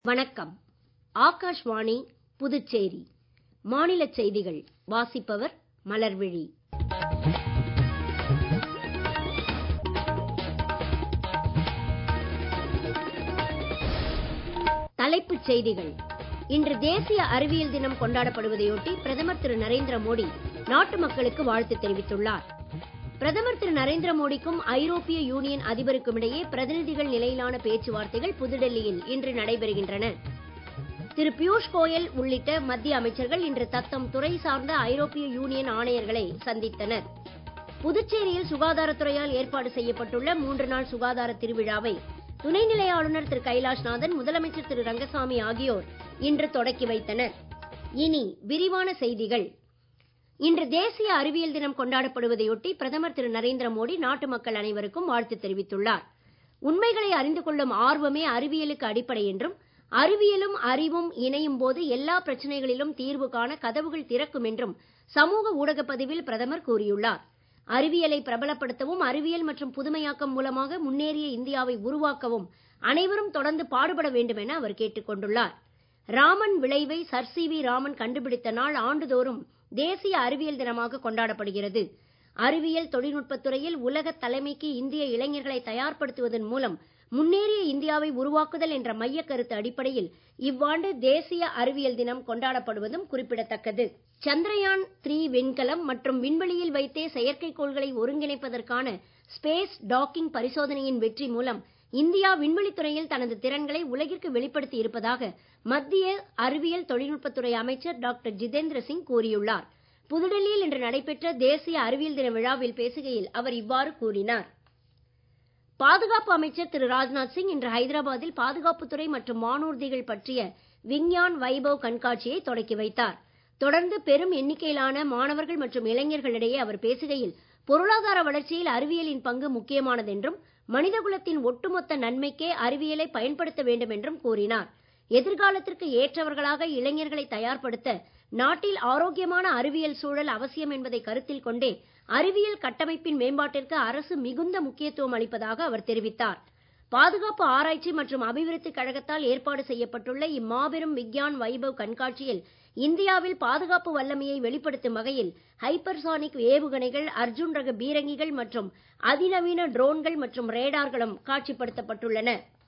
வணக்கம் ஆகாஷ்வாணி புதுச்சேரி மாநிலச் செய்திகள் வாசிப்பவர் மலர்விழி தலைப்புச் செய்திகள் இன்று தேசிய அறிவியல் தினம் கொண்டாடப்படுவதையொட்டி பிரதமர் திரு நரேந்திர மோடி நாட்டு மக்களுக்கு வாழ்த்து தெரிவித்துள்ளார் பிரதமர் திரு நரேந்திர மோடிக்கும் ஐரோப்பிய யூனியன் அதிபருக்கும் இடையே பிரதிநிதிகள் நிலையிலான பேச்சுவார்த்தைகள் புதுடெல்லியில் இன்று நடைபெறுகின்றன திரு பியூஷ் கோயல் உள்ளிட்ட மத்திய அமைச்சர்கள் இன்று தத்தம் துறை சார்ந்த ஐரோப்பிய யூனியன் ஆணையர்களை சந்தித்தனர் புதுச்சேரியில் சுகாதாரத்துறையால் ஏற்பாடு செய்யப்பட்டுள்ள மூன்று நாள் சுகாதார திருவிழாவை துணைநிலை ஆளுநர் திரு கைலாஷ்நாதன் முதலமைச்சர் திரு ரங்கசாமி ஆகியோர் இன்று தொடக்கி வைத்தனர் இனி விரிவான செய்திகள் இன்று தேசிய அறிவியல் தினம் கொண்டாடப்படுவதையொட்டி பிரதமர் திரு நரேந்திர மோடி நாட்டு மக்கள் அனைவருக்கும் வாழ்த்து தெரிவித்துள்ளார் உண்மைகளை அறிந்து கொள்ளும் ஆர்வமே அறிவியலுக்கு அடிப்படை என்றும் அறிவியலும் அறிவும் இணையும் போது எல்லா பிரச்சனைகளிலும் தீர்வு காண கதவுகள் திறக்கும் என்றும் சமூக ஊடக பதிவில் பிரதமர் கூறியுள்ளார் அறிவியலை பிரபலப்படுத்தவும் அறிவியல் மற்றும் புதுமையாக்கம் மூலமாக முன்னேறிய இந்தியாவை உருவாக்கவும் அனைவரும் தொடர்ந்து பாடுபட வேண்டும் என அவர் கேட்டுக் கொண்டுள்ளார் ராமன் விளைவை சர் சி வி ராமன் கண்டுபிடித்த நாள் ஆண்டுதோறும் தேசிய அறிவியல் தினமாக கொண்டாடப்படுகிறது அறிவியல் தொழில்நுட்பத் துறையில் உலக தலைமைக்கு இந்திய இளைஞர்களை தயார்படுத்துவதன் மூலம் முன்னேறிய இந்தியாவை உருவாக்குதல் என்ற மைய கருத்து அடிப்படையில் இவ்வாண்டு தேசிய அறிவியல் தினம் கொண்டாடப்படுவதும் குறிப்பிடத்தக்கது சந்திரயான் த்ரீ விண்கலம் மற்றும் விண்வெளியில் வைத்தே செயற்கைக்கோள்களை ஒருங்கிணைப்பதற்கான ஸ்பேஸ் டாக்கிங் பரிசோதனையின் வெற்றி மூலம் இந்தியா விண்வெளித் துறையில் தனது திறன்களை உலகிற்கு வெளிப்படுத்தி இருப்பதாக மத்திய அறிவியல் தொழில்நுட்பத்துறை அமைச்சர் டாக்டர் ஜிதேந்திர சிங் கூறியுள்ளார் புதுடெல்லியில் இன்று நடைபெற்ற தேசிய அறிவியல் தின விழாவில் பேசுகையில் அவர் இவ்வாறு கூறினார் பாதுகாப்பு அமைச்சர் திரு ராஜ்நாத் சிங் இன்று ஹைதராபாத்தில் பாதுகாப்புத்துறை மற்றும் வானூர்திகள் பற்றிய விஞ்ஞான் வைபவ் கண்காட்சியை தொடக்கி வைத்தார் தொடர்ந்து பெரும் எண்ணிக்கையிலான மாணவர்கள் மற்றும் இளைஞர்களிடையே அவர் பேசுகையில் பொருளாதார வளர்ச்சியில் அறிவியலின் பங்கு முக்கியமானது என்றும் மனிதகுலத்தின் ஒட்டுமொத்த நன்மைக்கே அறிவியலை பயன்படுத்த வேண்டும் என்றும் கூறினார் எதிர்காலத்திற்கு ஏற்றவர்களாக இளைஞர்களை தயார்படுத்த நாட்டில் ஆரோக்கியமான அறிவியல் சூழல் அவசியம் என்பதை கருத்தில் கொண்டே அறிவியல் கட்டமைப்பின் மேம்பாட்டிற்கு அரசு மிகுந்த முக்கியத்துவம் அளிப்பதாக அவர் தெரிவித்தார் பாதுகாப்பு ஆராய்ச்சி மற்றும் அபிவிருத்தி கழகத்தால் ஏற்பாடு செய்யப்பட்டுள்ள இம்மாபெரும் விக்யான் வைபவ் கண்காட்சியில் இந்தியாவில் பாதுகாப்பு வல்லமையை வெளிப்படுத்தும் வகையில் ஹைப்பர்சானிக் ஏவுகணைகள் அர்ஜுன் ரக பீரங்கிகள் மற்றும் அதிநவீன ட்ரோன்கள் மற்றும் ரேடார்களும் காட்சிப்படுத்தப்பட்டுள்ளன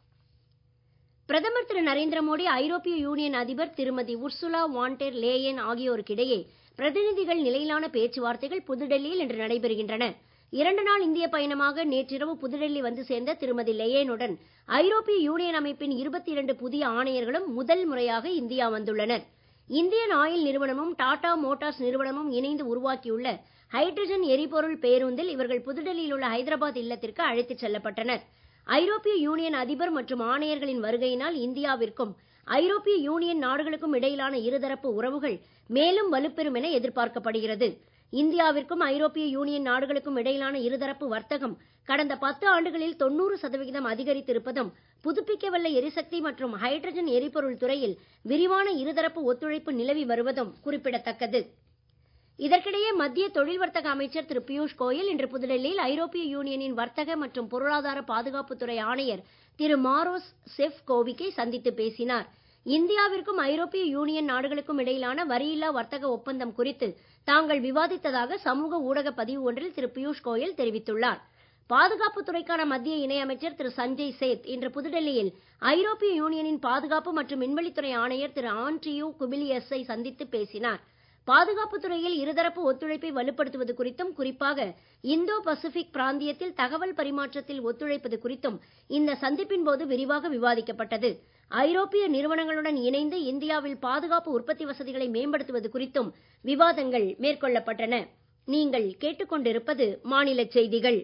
பிரதமர் திரு நரேந்திர மோடி ஐரோப்பிய யூனியன் அதிபர் திருமதி உர்சுலா வான்டெர் லேயன் ஆகியோருக்கிடையே பிரதிநிதிகள் நிலையிலான பேச்சுவார்த்தைகள் புதுடெல்லியில் இன்று நடைபெறுகின்றன இரண்டு நாள் இந்திய பயணமாக நேற்றிரவு புதுடெல்லி வந்து சேர்ந்த திருமதி லேயனுடன் ஐரோப்பிய யூனியன் அமைப்பின் இருபத்தி இரண்டு புதிய ஆணையர்களும் முதல் முறையாக இந்தியா வந்துள்ளனர் இந்தியன் ஆயில் நிறுவனமும் டாடா மோட்டார்ஸ் நிறுவனமும் இணைந்து உருவாக்கியுள்ள ஹைட்ரஜன் எரிபொருள் பேருந்தில் இவர்கள் புதுடெல்லியில் உள்ள ஹைதராபாத் இல்லத்திற்கு அழைத்துச் செல்லப்பட்டனர் ஐரோப்பிய யூனியன் அதிபர் மற்றும் ஆணையர்களின் வருகையினால் இந்தியாவிற்கும் ஐரோப்பிய யூனியன் நாடுகளுக்கும் இடையிலான இருதரப்பு உறவுகள் மேலும் வலுப்பெறும் என எதிர்பார்க்கப்படுகிறது இந்தியாவிற்கும் ஐரோப்பிய யூனியன் நாடுகளுக்கும் இடையிலான இருதரப்பு வர்த்தகம் கடந்த பத்து ஆண்டுகளில் தொண்ணூறு சதவிகிதம் அதிகரித்திருப்பதும் புதுப்பிக்கவல்ல எரிசக்தி மற்றும் ஹைட்ரஜன் எரிபொருள் துறையில் விரிவான இருதரப்பு ஒத்துழைப்பு நிலவி வருவதும் குறிப்பிடத்தக்கது இதற்கிடையே மத்திய தொழில் வர்த்தக அமைச்சர் திரு பியூஷ் கோயல் இன்று புதுடெல்லியில் ஐரோப்பிய யூனியனின் வர்த்தக மற்றும் பொருளாதார பாதுகாப்புத்துறை ஆணையர் திரு மாரோஸ் செஃப் கோவிக்கை சந்தித்து பேசினார் இந்தியாவிற்கும் ஐரோப்பிய யூனியன் நாடுகளுக்கும் இடையிலான வரியில்லா வர்த்தக ஒப்பந்தம் குறித்து தாங்கள் விவாதித்ததாக சமூக ஊடக பதிவு ஒன்றில் திரு பியூஷ் கோயல் தெரிவித்துள்ளார் பாதுகாப்புத் துறைக்கான மத்திய இணையமைச்சர் திரு சஞ்சய் சேத் இன்று புதுடெல்லியில் ஐரோப்பிய யூனியனின் பாதுகாப்பு மற்றும் விண்வெளித்துறை ஆணையர் திரு ஆண்ட்ரியூ குபிலியஸை சந்தித்து பேசினார் பாதுகாப்புத் துறையில் இருதரப்பு ஒத்துழைப்பை வலுப்படுத்துவது குறித்தும் குறிப்பாக இந்தோ பசிபிக் பிராந்தியத்தில் தகவல் பரிமாற்றத்தில் ஒத்துழைப்பது குறித்தும் இந்த சந்திப்பின் போது விரிவாக விவாதிக்கப்பட்டது ஐரோப்பிய நிறுவனங்களுடன் இணைந்து இந்தியாவில் பாதுகாப்பு உற்பத்தி வசதிகளை மேம்படுத்துவது குறித்தும் விவாதங்கள் மேற்கொள்ளப்பட்டன நீங்கள் கேட்டுக்கொண்டிருப்பது மாநில செய்திகள்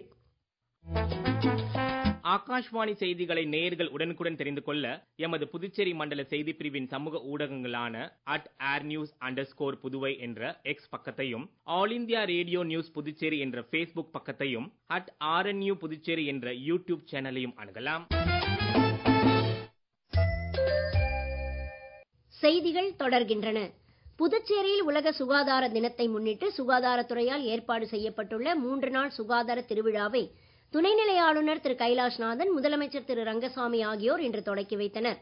ஆகாஷ்வாணி செய்திகளை நேயர்கள் உடனுக்குடன் தெரிந்து கொள்ள எமது புதுச்சேரி மண்டல செய்தி பிரிவின் சமூக ஊடகங்களான at air news underscore Puduvai என்ற எக்ஸ் பக்கத்தையும் all India radio news Puducherry என்ற பேஸ்புக் பக்கத்தையும் அட் ஆர்என்யூ புதுச்சேரி என்ற யூடியூப் சேனலையும் அணுகலாம் செய்திகள் தொடர்கின்றன புதுச்சேரியில் உலக சுகாதார தினத்தை முன்னிட்டு சுகாதாரத்துறையால் ஏற்பாடு செய்யப்பட்டுள்ள மூன்று நாள் சுகாதார திருவிழாவை துணைநிலை ஆளுநர் திரு கைலாஷ்நாதன் முதலமைச்சர் திரு ரங்கசாமி ஆகியோர் இன்று தொடக்கி வைத்தனர்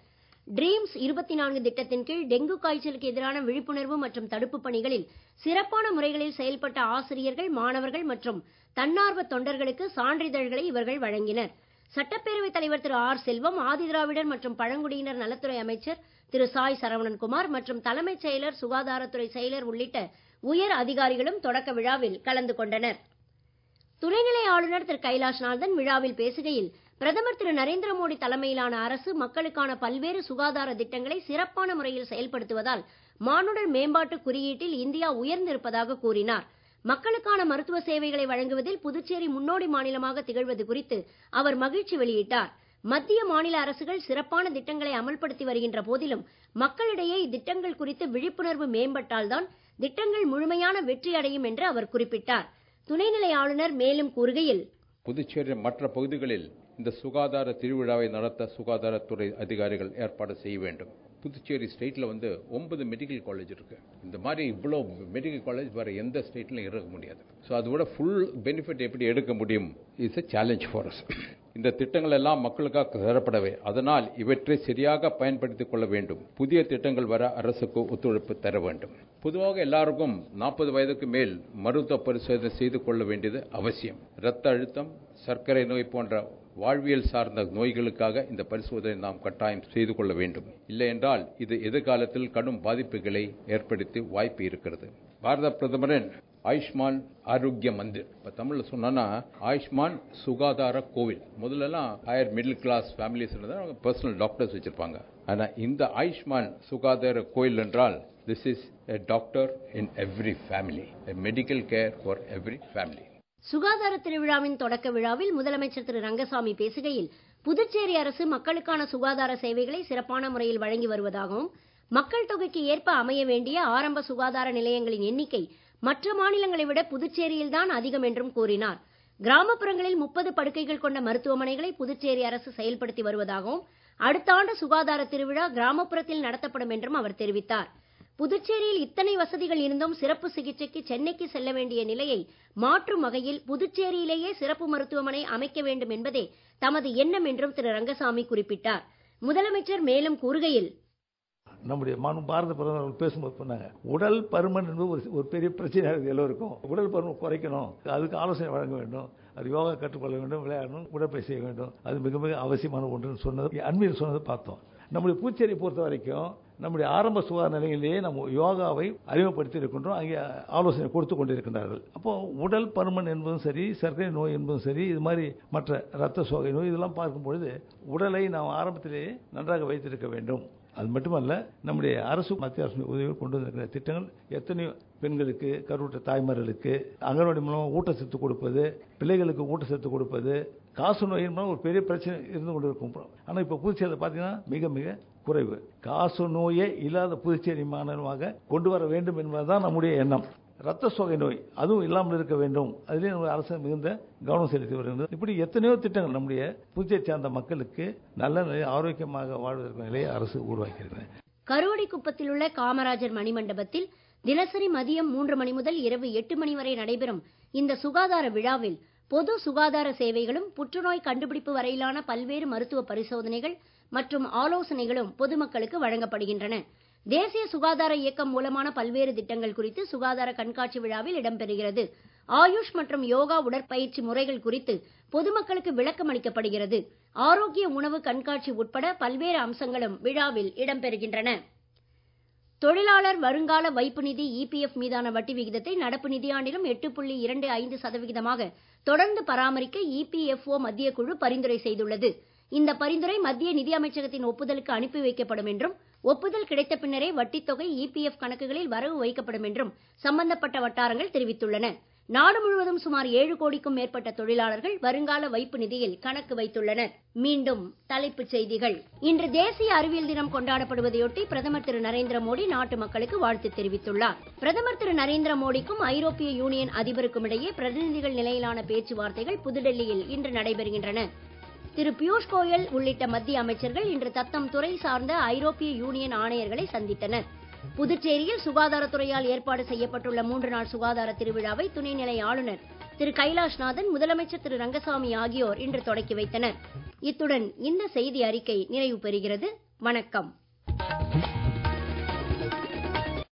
ட்ரீம்ஸ் இருபத்தி நான்கு திட்டத்தின் கீழ் டெங்கு காய்ச்சலுக்கு எதிரான விழிப்புணர்வு மற்றும் தடுப்பு பணிகளில் சிறப்பான முறைகளில் செயல்பட்ட ஆசிரியர்கள் மாணவர்கள் மற்றும் தன்னார்வ தொண்டர்களுக்கு சான்றிதழ்களை இவர்கள் வழங்கினர் சட்டப்பேரவைத் தலைவர் திரு ஆர் செல்வம் ஆதிதிராவிடர் மற்றும் பழங்குடியினர் நலத்துறை அமைச்சர் திரு சாய் சரவணன்குமார் மற்றும் தலைமைச் செயலர் சுகாதாரத்துறை செயலர் உள்ளிட்ட உயர் அதிகாரிகளும் தொடக்க விழாவில் கலந்து கொண்டனர் துணைநிலை ஆளுநர் திரு கைலாஷ்நாதன் விழாவில் பேசுகையில் பிரதமர் திரு நரேந்திர மோடி தலைமையிலான அரசு மக்களுக்கான பல்வேறு சுகாதார திட்டங்களை சிறப்பான முறையில் செயல்படுத்துவதால் மானுடர் மேம்பாட்டு குறியீட்டில் இந்தியா உயர்ந்திருப்பதாக கூறினார் மக்களுக்கான மருத்துவ சேவைகளை வழங்குவதில் புதுச்சேரி முன்னோடி மாநிலமாக திகழ்வது குறித்து அவர் மகிழ்ச்சி வெளியிட்டார் மத்திய மாநில அரசுகள் சிறப்பான திட்டங்களை அமல்படுத்தி வருகின்ற போதிலும் மக்களிடையே இத்திட்டங்கள் குறித்து விழிப்புணர்வு மேம்பட்டால்தான் திட்டங்கள் முழுமையான வெற்றி அடையும் என்று அவர் குறிப்பிட்டார் துணைநிலை ஆளுநர் மேலும் கூறுகையில் புதுச்சேரி மற்ற பகுதிகளில் இந்த சுகாதார திருவிழாவை நடத்த சுகாதாரத்துறை அதிகாரிகள் ஏற்பாடு செய்ய வேண்டும் புதுச்சேரி ஸ்டேட்ல வந்து ஒன்பது மெடிக்கல் காலேஜ் இருக்கு இந்த மாதிரி இவ்வளோ மெடிக்கல் காலேஜ் வேற எந்த ஸ்டேட்லையும் இருக்க முடியாது ஸோ அதோட ஃபுல் பெனிஃபிட் எப்படி எடுக்க முடியும் is a challenge for us இந்த திட்டங்கள் எல்லாம் மக்களுக்காக தரப்படவே அதனால் இவற்றை சரியாக பயன்படுத்திக் கொள்ள வேண்டும் புதிய திட்டங்கள் வர அரசுக்கு ஒத்துழைப்பு தர வேண்டும் பொதுவாக எல்லாருக்கும் நாற்பது வயதுக்கு மேல் மருத்துவ பரிசோதனை செய்து கொள்ள வேண்டியது அவசியம் இரத்த அழுத்தம் சர்க்கரை நோய் போன்ற வாழ்வியல் சார்ந்த நோய்களுக்காக இந்த பரிசோதனை நாம் கட்டாயம் செய்து கொள்ள வேண்டும் இல்லை என்றால் இது எதிர்காலத்தில் கடும் பாதிப்புகளை ஏற்படுத்தி வாய்ப்பு இருக்கிறது பாரத பிரதமரின் ஆயுஷ்மான் ஆரோக்கிய மந்திர் இப்ப தமிழ்ல சொன்னா ஆயுஷ்மான் சுகாதார கோவில் முதல்லலாம் higher middle class families personal doctors வச்சிருப்பாங்க ஆனா இந்த ஆயுஷ்மான் சுகாதார கோயில் என்றால் this is a doctor in every family a medical care for every family சுகாதார திருவிழாவின் தொடக்க விழாவில் முதலமைச்சர் திரு ரங்கசாமி பேசுகையில் புதுச்சேரி அரசு மக்களுக்கான சுகாதார சேவைகளை சிறப்பான முறையில் வழங்கி வருவதாகவும் மக்கள் தொகைக்கு ஏற்ப அமைய வேண்டிய ஆரம்ப சுகாதார நிலையங்களின் எண்ணிக்கை மற்ற மாநிலங்களை விட புதுச்சேரியில்தான் அதிகம் என்றும் கூறினார் கிராமப்புறங்களில் முப்பது படுக்கைகள் கொண்ட மருத்துவமனைகளை புதுச்சேரி அரசு செயல்படுத்தி வருவதாகவும் அடுத்த ஆண்டு சுகாதார திருவிழா கிராமப்புறத்தில் நடத்தப்படும் என்றும் அவர் தெரிவித்தார் புதுச்சேரியில் இத்தனை வசதிகள் இருந்தும் சிறப்பு சிகிச்சைக்கு சென்னைக்கு செல்ல வேண்டிய நிலையை மாற்றும் வகையில் புதுச்சேரியிலேயே சிறப்பு மருத்துவமனை அமைக்க வேண்டும் என்பதே தமது எண்ணம் என்றும் திரு ரங்கசாமி குறிப்பிட்டார் முதலமைச்சர் மேலும் கூறுகையில் நம்முடைய மனு பாரத பிரதமர் பேசும்போது சொன்னாங்க உடல் பருமன் என்பது ஒரு ஒரு பெரிய பிரச்சனையாக இருக்குது எல்லோருக்கும் உடல் பருமன் குறைக்கணும் அதுக்கு ஆலோசனை வழங்க வேண்டும் அது யோகா கற்றுக்கொள்ள வேண்டும் விளையாடணும் உடற்பயிற்சி செய்ய வேண்டும் அது மிக மிக அவசியமான ஒன்றுன்னு சொன்னது அண்மையில் சொன்னதை பார்த்தோம் நம்முடைய பூச்சேரி பொறுத்த வரைக்கும் நம்முடைய ஆரம்ப சுகாதார நிலையிலேயே நம்ம யோகாவை அறிமுகப்படுத்தி இருக்கின்றோம் அங்கே ஆலோசனை கொடுத்து கொண்டிருக்கின்றார்கள் அப்போ உடல் பருமன் என்பதும் சரி சர்க்கரை நோய் என்பதும் சரி இது மாதிரி மற்ற ரத்த சோகை நோய் இதெல்லாம் பார்க்கும் பொழுது உடலை நாம் ஆரம்பத்திலேயே நன்றாக வைத்திருக்க வேண்டும் அது மட்டுமல்ல நம்முடைய அரசு மத்திய அரசு உதவிகள் கொண்டு வந்திருக்கிற திட்டங்கள் எத்தனையோ பெண்களுக்கு கருவுற்ற தாய்மார்களுக்கு அங்கன்வாடி மூலமாக ஊட்டச்சத்து கொடுப்பது பிள்ளைகளுக்கு ஊட்டச்சத்து கொடுப்பது காசு நோயின் மூலம் ஒரு பெரிய பிரச்சனை இருந்து கொண்டு இருக்கும் ஆனால் இப்போ புதுச்சேரியில் பார்த்தீங்கன்னா மிக மிக குறைவு காசு நோயே இல்லாத புதுச்சேரி மாநிலமாக கொண்டு வர வேண்டும் என்பதுதான் நம்முடைய எண்ணம் ரத்த சோகை நோய் அதுவும் இல்லாமல் இருக்க வேண்டும் அதிலே நம்ம அரசு மிகுந்த கவனம் செலுத்தி வருகிறது இப்படி எத்தனையோ திட்டங்கள் நம்முடைய புதுச்சேரி சார்ந்த மக்களுக்கு நல்ல நிலை ஆரோக்கியமாக வாழ்வதற்கு நிலையை அரசு உருவாக்கியிருக்கிறது கருவடிக்குப்பத்தில் உள்ள காமராஜர் மணிமண்டபத்தில் தினசரி மதியம் மூன்று மணி முதல் இரவு எட்டு மணி வரை நடைபெறும் இந்த சுகாதார விழாவில் பொது சுகாதார சேவைகளும் புற்றுநோய் கண்டுபிடிப்பு வரையிலான பல்வேறு மருத்துவ பரிசோதனைகள் மற்றும் ஆலோசனைகளும் பொதுமக்களுக்கு வழங்கப்படுகின்றன தேசிய சுகாதார இயக்கம் மூலமான பல்வேறு திட்டங்கள் குறித்து சுகாதார கண்காட்சி விழாவில் இடம்பெறுகிறது ஆயுஷ் மற்றும் யோகா உடற்பயிற்சி முறைகள் குறித்து பொதுமக்களுக்கு விளக்கம் அளிக்கப்படுகிறது ஆரோக்கிய உணவு கண்காட்சி உட்பட பல்வேறு அம்சங்களும் விழாவில் இடம்பெறுகின்றன தொழிலாளர் வருங்கால வைப்பு நிதி இபிஎஃப் மீதான வட்டி விகிதத்தை நடப்பு நிதியாண்டிலும் எட்டு புள்ளி இரண்டு ஐந்து சதவிகிதமாக தொடர்ந்து பராமரிக்க இபிஎஃப்ஓ மத்திய குழு பரிந்துரை செய்துள்ளது இந்த பரிந்துரை மத்திய நிதி அமைச்சகத்தின் ஒப்புதலுக்கு அனுப்பி வைக்கப்படும் என்றும் ஒப்புதல் கிடைத்த பின்னரே வட்டித் தொகை இபிஎஃப் கணக்குகளில் வரவு வைக்கப்படும் என்றும் சம்பந்தப்பட்ட வட்டாரங்கள் தெரிவித்துள்ளன நாடு முழுவதும் சுமார் ஏழு கோடிக்கும் மேற்பட்ட தொழிலாளர்கள் வருங்கால வைப்பு நிதியில் கணக்கு வைத்துள்ளனர் மீண்டும் தலைப்புச் செய்திகள் இன்று தேசிய அறிவியல் தினம் கொண்டாடப்படுவதையொட்டி பிரதமர் திரு நரேந்திர மோடி நாட்டு மக்களுக்கு வாழ்த்து தெரிவித்துள்ளார் பிரதமர் திரு நரேந்திர மோடிக்கும் ஐரோப்பிய யூனியன் அதிபருக்கும் இடையே பிரதிநிதிகள் நிலையிலான பேச்சுவார்த்தைகள் புதுடெல்லியில் இன்று நடைபெறுகின்றன திரு பியூஷ் கோயல் உள்ளிட்ட மத்திய அமைச்சர்கள் இன்று தத்தம் துறை சார்ந்த ஐரோப்பிய யூனியன் ஆணையர்களை சந்தித்தனர் புதுச்சேரியில் சுகாதாரத்துறையால் ஏற்பாடு செய்யப்பட்டுள்ள மூன்று நாள் சுகாதார திருவிழாவை துணைநிலை ஆளுநர் திரு கைலாஷ்நாதன் முதலமைச்சர் திரு ரங்கசாமி ஆகியோர் இன்று தொடக்கி வைத்தனர் இத்துடன் இந்த செய்தி அறிக்கை நிறைவு பெறுகிறது வணக்கம்